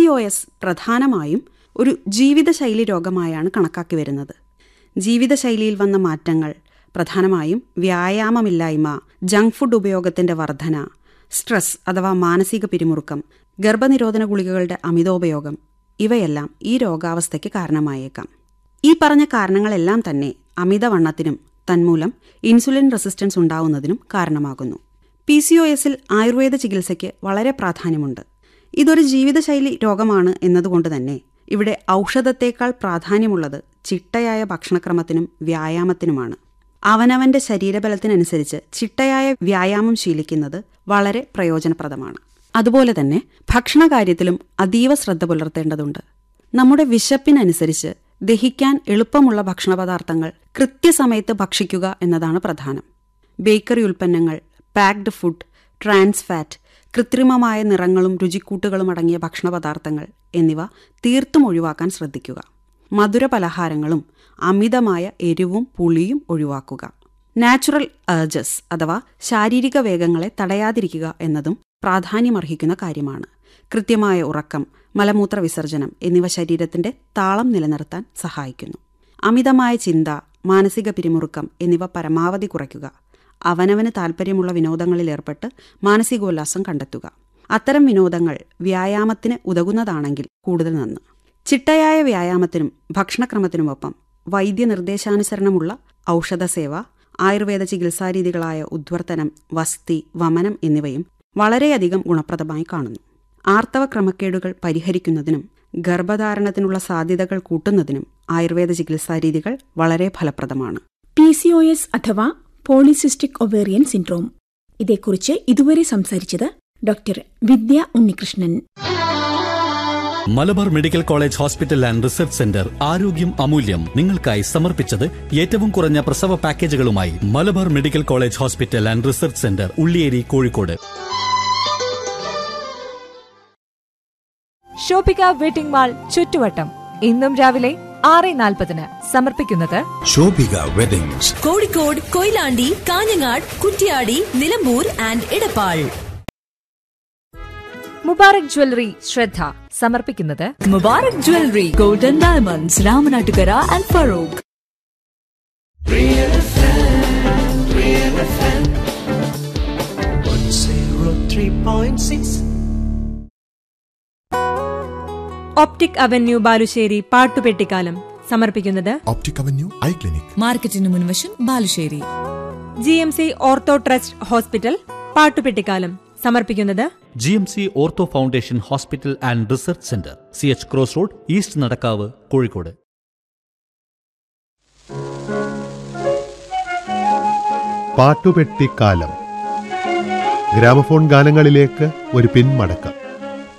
O S പ്രധാനമായും ഒരു ജീവിതശൈലി രോഗമായാണ് കണക്കാക്കി വരുന്നത് ജീവിതശൈലിയിൽ വന്ന മാറ്റങ്ങൾ പ്രധാനമായും വ്യായാമമില്ലായ്മ ജങ്ക് ഫുഡ് ഉപയോഗത്തിന്റെ വർധന സ്ട്രെസ് അഥവാ മാനസിക പിരിമുറുക്കം ഗർഭനിരോധന ഗുളികകളുടെ അമിതോപയോഗം ഇവയെല്ലാം ഈ രോഗാവസ്ഥയ്ക്ക് കാരണമായേക്കാം ഈ പറഞ്ഞ കാരണങ്ങളെല്ലാം തന്നെ അമിതവണ്ണത്തിനും തന്മൂലം ഇൻസുലിൻ റെസിസ്റ്റൻസ് ഉണ്ടാവുന്നതിനും കാരണമാകുന്നു പി സി ഒ എസിൽ ആയുർവേദ ചികിത്സയ്ക്ക് വളരെ പ്രാധാന്യമുണ്ട് ഇതൊരു ജീവിതശൈലി രോഗമാണ് എന്നതുകൊണ്ട് തന്നെ ഇവിടെ ഔഷധത്തേക്കാൾ പ്രാധാന്യമുള്ളത് ചിട്ടയായ ഭക്ഷണക്രമത്തിനും വ്യായാമത്തിനുമാണ് അവനവന്റെ ശരീരബലത്തിനനുസരിച്ച് ചിട്ടയായ വ്യായാമം ശീലിക്കുന്നത് വളരെ പ്രയോജനപ്രദമാണ് അതുപോലെ തന്നെ ഭക്ഷണകാര്യത്തിലും അതീവ ശ്രദ്ധ പുലർത്തേണ്ടതുണ്ട് നമ്മുടെ വിശപ്പിനനുസരിച്ച് ദഹിക്കാൻ എളുപ്പമുള്ള ഭക്ഷണപദാർത്ഥങ്ങൾ കൃത്യസമയത്ത് ഭക്ഷിക്കുക എന്നതാണ് പ്രധാനം ബേക്കറി ഉൽപ്പന്നങ്ങൾ പാക്ഡ് ഫുഡ് ട്രാൻസ് ഫാറ്റ് കൃത്രിമമായ നിറങ്ങളും രുചിക്കൂട്ടുകളും അടങ്ങിയ ഭക്ഷണപദാർത്ഥങ്ങൾ എന്നിവ തീർത്തും ഒഴിവാക്കാൻ ശ്രദ്ധിക്കുക മധുര പലഹാരങ്ങളും അമിതമായ എരിവും പുളിയും ഒഴിവാക്കുക നാച്ചുറൽ ഏർജസ് അഥവാ ശാരീരിക വേഗങ്ങളെ തടയാതിരിക്കുക എന്നതും പ്രാധാന്യമർഹിക്കുന്ന കാര്യമാണ് കൃത്യമായ ഉറക്കം മലമൂത്ര വിസർജനം എന്നിവ ശരീരത്തിന്റെ താളം നിലനിർത്താൻ സഹായിക്കുന്നു അമിതമായ ചിന്ത മാനസിക പിരിമുറുക്കം എന്നിവ പരമാവധി കുറയ്ക്കുക അവനവന് താൽപ്പര്യമുള്ള വിനോദങ്ങളിൽ ഏർപ്പെട്ട് മാനസികോല്ലാസം കണ്ടെത്തുക അത്തരം വിനോദങ്ങൾ വ്യായാമത്തിന് ഉതകുന്നതാണെങ്കിൽ കൂടുതൽ നന്ന് ചിട്ടയായ വ്യായാമത്തിനും ഭക്ഷണക്രമത്തിനുമൊപ്പം വൈദ്യനിർദ്ദേശാനുസരണമുള്ള ഔഷധസേവ ആയുർവേദ ചികിത്സാരീതികളായ ഉദ്വർത്തനം വസ്തി വമനം എന്നിവയും വളരെയധികം ഗുണപ്രദമായി കാണുന്നു ആർത്തവ ക്രമക്കേടുകൾ പരിഹരിക്കുന്നതിനും ഗർഭധാരണത്തിനുള്ള സാധ്യതകൾ കൂട്ടുന്നതിനും ആയുർവേദ ചികിത്സാരീതികൾ വളരെ ഫലപ്രദമാണ് പി സി ഒ എസ് അഥവാ പോളിസിസ്റ്റിക് ഒവേറിയൻ സിൻഡ്രോം ഇതേക്കുറിച്ച് ഇതുവരെ സംസാരിച്ചത് doctor Vidya Unnikrishnan Malabar medical college hospital and research centre ആരോഗ്യം അമൂല്യം നിങ്ങൾക്കായി സമർപ്പിച്ചത് ഏറ്റവും കുറഞ്ഞ പ്രസവ പാക്കേജുകളുമായി Malabar medical college hospital and research centre Ulliyeri Kozhikode Shobika wedding mall ചുറ്റുവട്ടം ഇന്നും രാവിലെ ആറ് നാൽപ്പതിന് സമർപ്പിക്കുന്നത് Shobika weddings Kozhikode Koyilandy Kanhangad Kuttiady Nilambur and Edappal Mubarak jewellery ശ്രദ്ധ സമർപ്പിക്കുന്നത് Mubarak jewellery golden diamonds Ramanattukara and Farooq optic avenue Balussery പാട്ടുപെട്ടിക്കാലം സമർപ്പിക്കുന്നത് ഒപ്റ്റിക് അവന്യൂ ഐ ക്ലിനിക് മാർക്കറ്റിന് മുൻവശം Balussery G M C ortho trust hospital പാട്ടുപെട്ടിക്കാലം സമർപ്പിക്കുന്നത് G M C ortho foundation hospital and research centre C H cross road east Nadakkavu Kozhikode പാട്ടുപെട്ടിക്കാലം gramophone ഗാനങ്ങളിലേക്ക് ഒരു പിന്മടക്കം